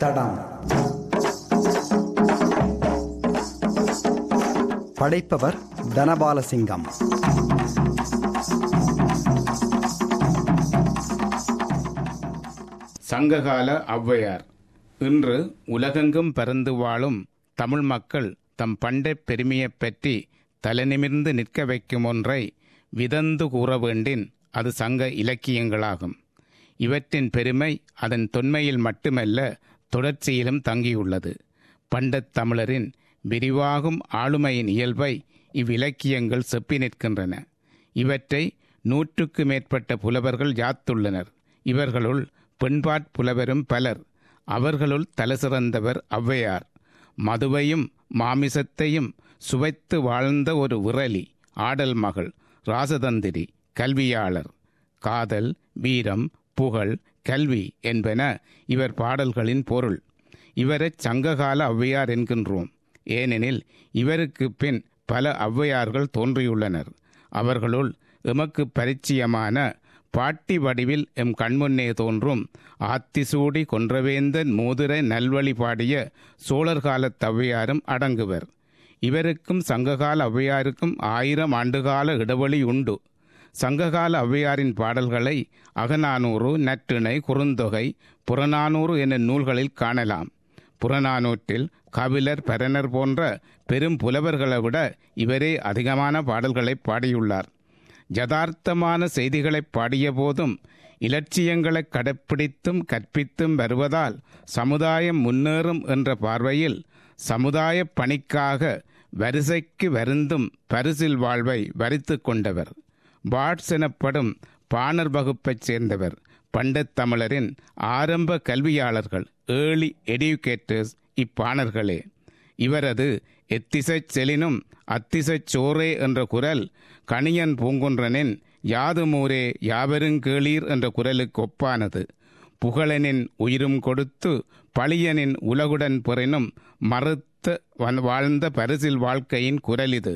தடம் படைப்பவர் தனபாலசிங்கம் சங்ககால ஔவையார் இன்று உலகெங்கும் பறந்து வாழும் தமிழ் மக்கள் தம் பண்டைப் பெருமையைப் பற்றி தலைநிமிர்ந்து நிற்க வைக்கும் ஒன்றை விதந்து கூற வேண்டின் அது சங்க இலக்கியங்களாகும் இவற்றின் பெருமை அதன் தொன்மையில் மட்டுமல்ல தொடர்ச்சியிலும் தங்கியுள்ளது பண்டத் தமிழரின் விரிவாகும் ஆளுமையின் இயல்பை இவ்விலக்கியங்கள் செப்பி நிற்கின்றன இவற்றை நூற்றுக்கு மேற்பட்ட புலவர்கள் யாத்துள்ளனர் இவர்களுள் பெண்பாற் புலவரும் பலர் அவர்களுள் தலசிறந்தவர் ஔவையார் மதுவையும் மாமிசத்தையும் சுவைத்து வாழ்ந்த ஒரு விரலி ஆடல் மகள் ராசதந்திரி கல்வியாளர் காதல் வீரம் புகழ் கல்வி என்பன இவர் பாடல்களின் பொருள் இவரைச் சங்ககால ஔவையார் என்கின்றோம் ஏனெனில் இவருக்கு பின் பல ஔவையார்கள் தோன்றியுள்ளனர் அவர்களுள் எமக்கு பரிச்சயமான பாட்டி வடிவில் எம் கண்முன்னே தோன்றும் ஆத்திசூடி கொன்றவேந்தன் மோதிர நல்வழி பாடிய சோழர் காலத் ஔவையாரும் அடங்குவர் இவருக்கும் சங்ககால ஔவையாருக்கும் ஆயிரம் ஆண்டுகால இடைவெளி உண்டு சங்ககால ஔவையாரின் பாடல்களை அகநானூறு நற்றிணை குறுந்தொகை புறநானூறு என நூல்களில் காணலாம் புறநானூற்றில் கபிலர் பரணர் போன்ற பெரும் புலவர்களை விட இவரே அதிகமான பாடல்களை பாடியுள்ளார் யதார்த்தமான செய்திகளை பாடிய போதும் இலட்சியங்களை கடைப்பிடித்தும் கற்பித்தும் வருவதால் சமுதாயம் முன்னேறும் என்ற பார்வையில் சமுதாய பணிக்காக வரிசைக்கு வருந்தும் பரிசில் வாழ்வை வரித்து கொண்டவர் பாட்ஸ் எனப்படும் பாணர் வகுப்பைச் சேர்ந்தவர் பண்டத் தமிழரின் ஆரம்ப கல்வியாளர்கள் ஏர்லி எடுகேட்டர்ஸ் இப்பாணர்களே இவரது எத்திசைச் செலினும் அத்திசைச் சோரே என்ற குரல் கணியன் பூங்குன்றனின் யாதுமூரே யாவருங்கேளீர் என்ற குரலுக்கு ஒப்பானது புகழனின் உயிரும் கொடுத்து பழியனின் உலகுடன் பெறினும் மறுத்த வாழ்ந்த பரிசில் வாழ்க்கையின் குரல் இது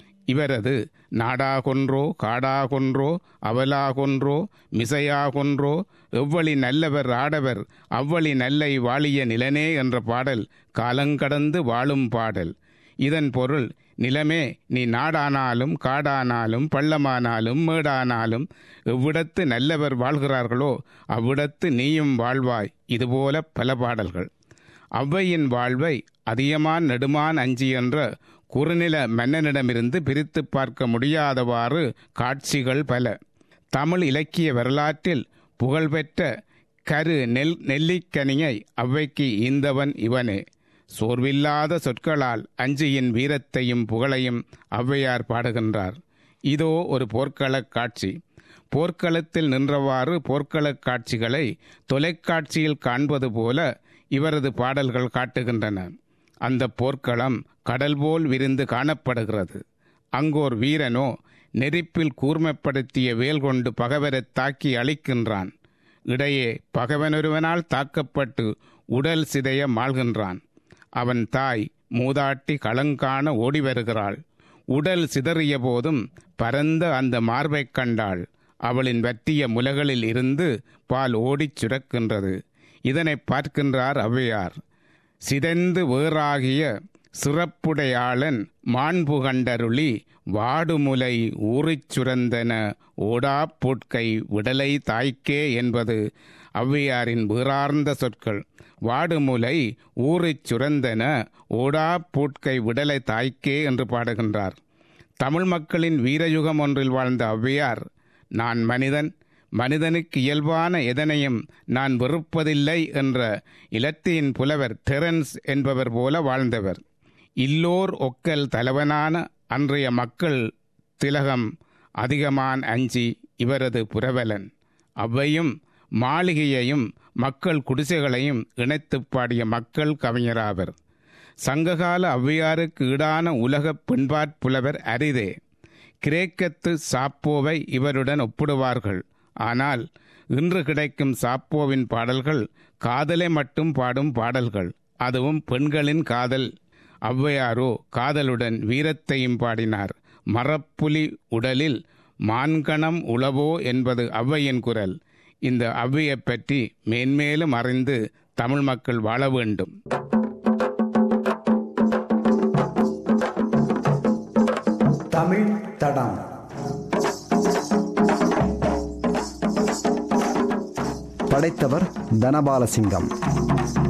இவரது நாடாகொன்றோ காடாகொன்றோ அவலாகொன்றோ மிசையாகொன்றோ எவ்வளி நல்லவர் ஆடவர் அவ்வளி நல்லை வாழிய நிலனே என்ற பாடல் காலங்கடந்து வாழும் பாடல் இதன் பொருள் நிலமே நீ நாடானாலும் காடானாலும் பள்ளமானாலும் மேடானாலும் எவ்விடத்து நல்லவர் வாழ்கிறார்களோ அவ்விடத்து நீயும் வாழ்வாய் இதுபோல பல பாடல்கள் ஔவையின் வாழ்வை அதியமான் நெடுமான் அஞ்சி என்ற குறுநில மன்னனிடமிருந்து பிரித்து பார்க்க முடியாதவாறு காட்சிகள் பல தமிழ் இலக்கிய வரலாற்றில் புகழ்பெற்ற கரு நெல் நெல்லிக்கனியை அவ்வைக்கு ஈந்தவன் இவனே சோர்வில்லாத சொற்களால் அஞ்சியின் வீரத்தையும் புகழையும் ஔவையார் பாடுகின்றார் இதோ ஒரு போர்க்களக் காட்சி போர்க்களத்தில் நின்றவாறு போர்க்களக் காட்சிகளை தொலைக்காட்சியில் காண்பது போல இவரது பாடல்கள் காட்டுகின்றன அந்த போர்க்களம் கடல் போல் விரிந்து காணப்படுகிறது அங்கோர் வீரனோ நெருப்பில் கூர்மைப்படுத்திய வேல் கொண்டு பகவரைத் தாக்கி அழிக்கின்றான் இடையே பகவனொருவனால் தாக்கப்பட்டு உடல் சிதைய மாழ்கின்றான் அவன் தாய் மூதாட்டி களங்காண ஓடி வருகிறாள் உடல் சிதறிய போதும் பரந்த அந்த மார்பைக் கண்டாள் அவளின் வற்றிய முலகளில் இருந்து பால் ஓடிச் சுரக்கின்றது இதனை பார்க்கின்றார் ஔவையார் சிதைந்து வேறாகிய சிறப்புடையாளன் மாண்பு கண்டருளி வாடுமுலை ஊறிச் சுரந்தன ஓடா பூட்கை விடலை தாய்க்கே என்பது ஔவையாரின் வீறார்ந்த சொற்கள் வாடுமுலை ஊறிச் சுரந்தன ஓடா பூட்கை விடலை தாய்க்கே என்று பாடுகின்றார் தமிழ் மக்களின் வீரயுகம் ஒன்றில் வாழ்ந்த ஔவையார் நான் மனிதன் மனிதனுக்கு இயல்பான எதனையும் நான் வெறுப்பதில்லை என்ற இலத்தியின் புலவர் டெரன்ஸ் என்பவர் போல வாழ்ந்தவர் இல்லோர் ஒக்கல் தலைவனான அன்றைய மக்கள் திலகம் அதிகமான் அஞ்சி இவரது புரவலன் அவ்வையும் மாளிகையையும் மக்கள் குடிசைகளையும் இணைத்துப் பாடிய மக்கள் கவிஞராவர் சங்ககால ஔவையாருக்கு ஈடான உலக பெண்பாற் புலவர் அரிதே கிரேக்கத்து சாப்போவை இவருடன் ஒப்பிடுவார்கள் ஆனால் இன்று கிடைக்கும் சாப்போவின் பாடல்கள் காதலை மட்டும் பாடும் பாடல்கள் அதுவும் பெண்களின் காதல் ஔவையாரோ காதலுடன் வீரத்தையும் பாடினார் மரப்புலி உடலில் மான்கணம் உளவோ என்பது ஔவையின் குரல் இந்த ஔவையைப் பற்றி மேன்மேலும் அறிந்து தமிழ் மக்கள் வாழ வேண்டும் தமிழ் தடம் படைத்தவர் தனபாலசிங்கம்